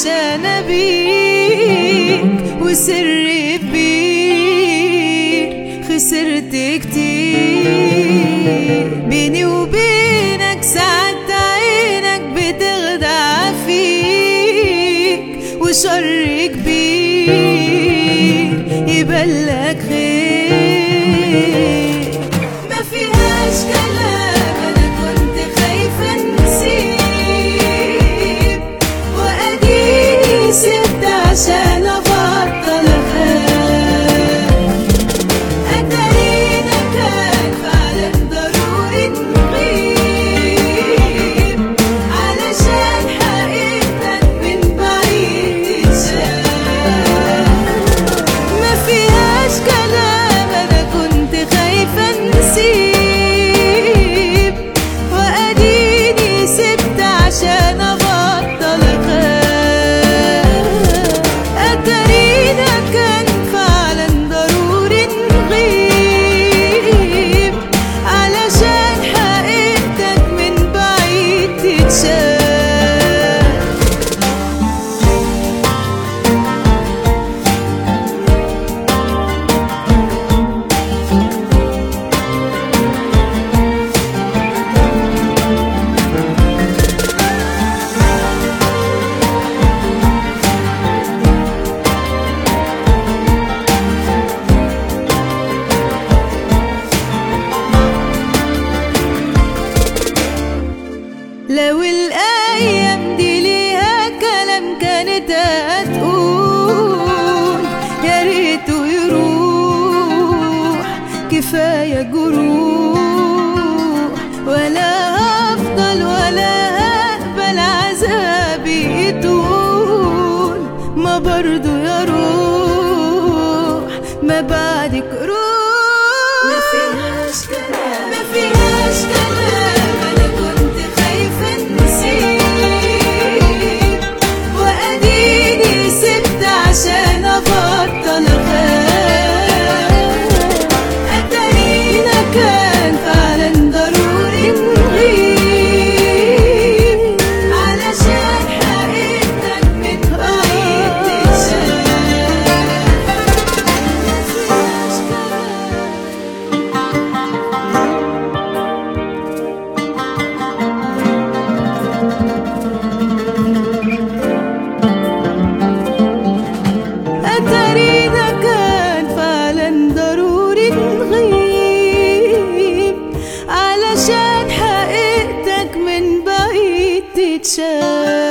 عشان أبيك وسر كبير خسرت كتير بيني وبينك ساعات عينك بتخدع فيك وشر كبير يبلك خير ما فيهاش كلام انا كنت خايفه نسيب واديني سبت عشان ابطل اخاف اتارينا كان فعلا ضروري نغيب علشان حقيقتك من بعيد تتشاف ما فيهاش كلام انا كنت خايفه نسيب واديني سبت عشان ابطل اخاف اتارينا كان فعلا ضروري نغيب علشان حقيقتك من بعيد تتشاف لو الأيام دي ليها كلام كانت هتقول يا ريته يروح كفاية جروح ولا هفضل ولا هقبل عذابي يطول ما برضو يا روح ما بعدك روح ما فيهاش كلام ما فيهاش كلام انا كنت خايفه نسيب واديني سبت عشان ابطل اخاف اتارينا كان فعلا ضروري نغيب علشان حقيقتك من بعيد تتشاف مفيهاش كلام أتارينا كان فعلا ضروري نغيب علشان حقيقتك من بعيد تتشاف